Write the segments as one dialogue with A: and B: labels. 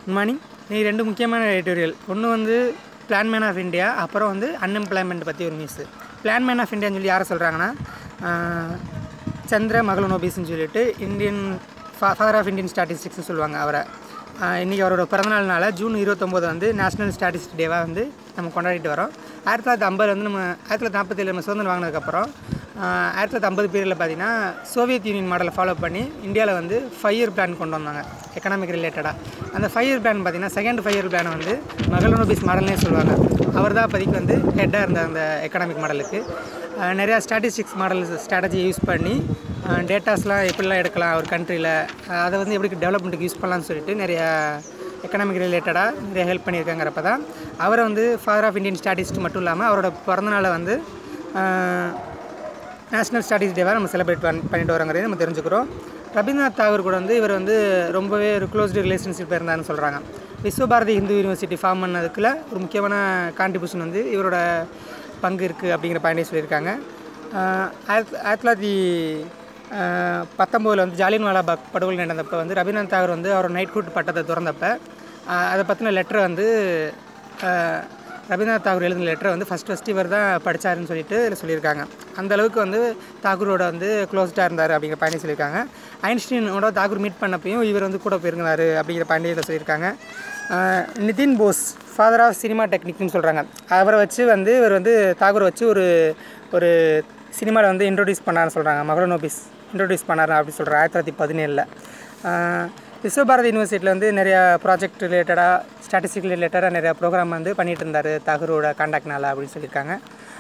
A: good morning நீ ரெண்டு முக்கியமான எடிட்டோரியல் ஒன்று வந்து பிளான் மேன் ஆஃப் இந்தியா அப்புறம் வந்து அன்எம்ப்ளாய்மெண்ட் பற்றி ஒரு நியூஸு பிளான் மேன் ஆஃப் இந்தியான்னு சொல்லி யாரை சொல்கிறாங்கன்னா சந்திர மகளநோபிஸ்ன்னு சொல்லிட்டு இந்தியன் ஃபாதர் ஆஃப் இந்தியன் ஸ்டாட்டிஸ்டிக்ஸ்னு சொல்லுவாங்க அவரை இன்றைக்கி அவரோட பிறந்தநாள்னால ஜூன் இருபத்தொம்போது வந்து நேஷனல் ஸ்டாட்டிஸ்டிக் டேவாக வந்து நம்ம கொண்டாடிட்டு வரோம் ஆயிரத்தி தொள்ளாயிரத்தி ஐம்பது வந்து நம்ம ஆயிரத்தி தொள்ளாயிரத்தி நாற்பத்தேழு நம்ம சுதந்திரம் வாங்கினதுக்கப்புறம் ஆயிரத்தி தொள்ளாயிரத்தி ஐம்பது பீரியடில் பார்த்தீங்கன்னா சோவியத் யூனியன் மாடலை ஃபாலோ பண்ணி இந்தியாவில் வந்து ஃபைவ் இயர் பிளான் கொண்டு வந்தாங்க எக்கனாமிக் ரிலேட்டடாக அந்த ஃபைவ் இயர் பிளான் பார்த்தீங்கன்னா செகண்ட் ஃபைவ் இயர் பிளானை வந்து மகளநோபிஸ் மாடல்னே சொல்லுவாங்க அவர் தான் அப்போதைக்கு வந்து ஹெட்டாக இருந்த அந்த எக்கனாமிக் மாடலுக்கு நிறையா ஸ்டாட்டிஸ்டிக்ஸ் மாடல் ஸ்ட்ராட்டஜி யூஸ் பண்ணி டேட்டாஸ்லாம் எப்படிலாம் எடுக்கலாம் ஒரு கண்ட்ரியில் அதை வந்து எப்படி டெவலப்மெண்ட்டுக்கு யூஸ் பண்ணலாம்னு சொல்லிட்டு நிறையா எக்கனாமிக் ரிலேட்டடாக நிறைய ஹெல்ப் பண்ணியிருக்காங்கிறப்ப தான் அவரை வந்து ஃபாதர் ஆஃப் இந்தியன் ஸ்டாட்டிஸ்ட் மட்டும் இல்லாமல் அவரோட பிறந்தநாளை வந்து நேஷ்னல் ஸ்டாட்டிஸ் டேவாக நம்ம செலிப்ரேட் பண் பண்ணிட்டு வரோங்கிறதையும் நம்ம தெரிஞ்சுக்கிறோம் ரவீந்திரநாத் தாகூர் கூட வந்து இவர் வந்து ரொம்பவே ஒரு க்ளோஸ்டு ரிலேஷன்ஷிப் இருந்தாருன்னு சொல்கிறாங்க விஸ்வபாரதி ஹிந்து யூனிவர்சிட்டி ஃபார்ம் பண்ணதுக்குள்ள ஒரு முக்கியமான கான்ட்ரிபியூஷன் வந்து இவரோட பங்கு இருக்குது அப்படிங்கிற பாயிண்டே சொல்லியிருக்காங்க ஆயிரத்தி ஆயிரத்தி தொள்ளாயிரத்தி பத்தொம்போதில் வந்து ஜாலியன்வாலா பாக் படுகொலை நடந்தப்போ வந்து ரவீந்திரநாத் தாகூர் வந்து அவர் நைட் ஹூட் பட்டத்தை திறந்தப்ப அதை பற்றின லெட்டரை வந்து ரவீந்திரநாத் தாகூர் எழுதின லெட்டரை வந்து ஃபஸ்ட் ஃபஸ்ட் இவர் தான் படித்தாருன்னு சொல்லிட்டு இதில் சொல்லியிருக்காங்க அந்த அளவுக்கு வந்து தாகூரோட வந்து க்ளோஸ்டாக இருந்தார் அப்படிங்கிற பாயிண்டே சொல்லியிருக்காங்க ஐன்ஸ்டீனோட தாகூர் மீட் பண்ணப்பையும் இவர் வந்து கூட போயிருந்தார் அப்படிங்கிற பாயிண்டே இதில் சொல்லியிருக்காங்க Nitin Bose father of cinema டெக்னிக்னு சொல்கிறாங்க அவரை வச்சு வந்து இவர் வந்து தாகூரை வச்சு ஒரு ஒரு சினிமாவில் வந்து இன்ட்ரொடியூஸ் பண்ணார்னு சொல்கிறாங்க மகளநோபிஸ் இன்ட்ரொடியூஸ் பண்ணார் அப்படின்னு சொல்கிறாங்க ஆயிரத்தி தொள்ளாயிரத்தி பதினேழில் விஸ்வபாரதி யூனிவர்சிட்டியில் வந்து நிறையா ப்ராஜெக்ட் ரிலேட்டடாக ஸ்டாட்டிஸ்டிக் ரிலேட்டடாக நிறையா ப்ரோக்ராம் வந்து பண்ணிகிட்டு இருந்தார் தாகூரோட காண்டாக்ட்னால அப்படின்னு சொல்லியிருக்காங்க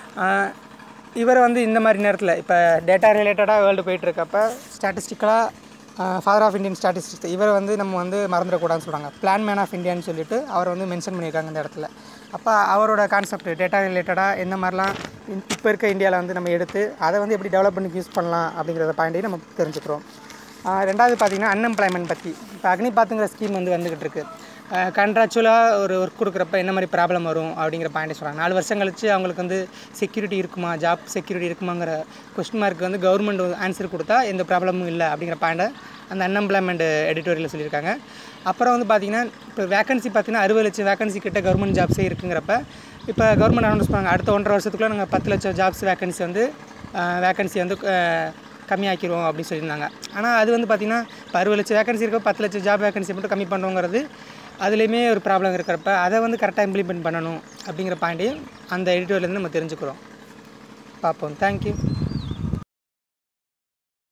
A: இவர் வந்து இந்த மாதிரி நேரத்தில் இப்போ டேட்டா ரிலேட்டடாக வேர்ல்டு போயிட்டுருக்கப்ப ஸ்டாட்டிஸ்டிக்கலாக ஃபாதர் ஆஃப் இந்தியன் ஸ்டாட்டிஸ்டிக்ஸ் இவரை வந்து நம்ம வந்து மறந்துடக்கூடாதுன்னு சொல்கிறாங்க பிளான் மேன் ஆஃப் இந்தியான்னு சொல்லிட்டு அவரை வந்து மென்ஷன் பண்ணியிருக்காங்க இந்த இடத்துல அப்போ அவரோட கான்செப்ட் டேட்டா ரிலேட்டடாக எந்த மாதிரிலாம் இப்போ இருக்க இந்தியாவில் வந்து நம்ம எடுத்து அதை வந்து எப்படி டெவலப் பண்ணி யூஸ் பண்ணலாம் அப்படிங்கிறத பாயிண்ட்டையும் நம்ம தெரிஞ்சுக்கிறோம் ரெண்டாவது பார்த்திங்கன்னா அன்எம்ப்ளாய்மெண்ட் பற்றி இப்போ அக்னி பாத்துங்கிற ஸ்கீம் வந்து வந்துக்கிட்டு இருக்குது கண்ட்ராக்சுவலாக ஒரு ஒர்க் கொடுக்குறப்ப என்ன மாதிரி ப்ராப்ளம் வரும் அப்படிங்கிற பாயிண்ட் சொல்கிறாங்க நாலு வருஷம் கழிச்சு அவங்களுக்கு வந்து செக்யூரிட்டி இருக்குமா ஜாப் செக்யூரிட்டி இருக்குமாங்கிற கொஸ்டின் மார்க் வந்து கவர்மெண்ட் ஆன்சர் கொடுத்தா எந்த ப்ராப்ளமும் இல்லை அப்படிங்கிற பாயிண்ட்டை அந்த அன்எம்ப்ளாய்மெண்ட் எடிட்டோரியலில் சொல்லியிருக்காங்க அப்புறம் வந்து பார்த்திங்கன்னா இப்போ வேகன்சி பார்த்திங்கன்னா அறுபது லட்சம் வேகன்சி கிட்ட கவர்மெண்ட் ஜாப்ஸே இருக்குங்கிறப்ப இப்போ கவர்மெண்ட் அனௌன்ஸ் பண்ணாங்க அடுத்த ஒன்றரை வருஷத்துக்குள்ளே நாங்கள் பத்து லட்சம் ஜாப்ஸ் வேகன்சி வந்து வேகன்சி வந்து கம்மியாக்கிடுவோம் அப்படின்னு சொல்லியிருந்தாங்க ஆனால் அது வந்து பார்த்திங்கன்னா இப்போ அறுபது லட்சம் வேகன்சி இருக்க பத்து லட்சம் ஜாப் வேகன்சி மட்டும் கம்மி பண்ணுறோங்கிறது அதுலேயுமே ஒரு ப்ராப்ளம் இருக்கிறப்ப அதை வந்து கரெக்டாக இம்ப்ளிமெண்ட் பண்ணணும் அப்படிங்கிற பாயிண்ட்டையும் அந்த எடிட்டோர்லேருந்து நம்ம தெரிஞ்சுக்கிறோம் பார்ப்போம் தேங்க்யூ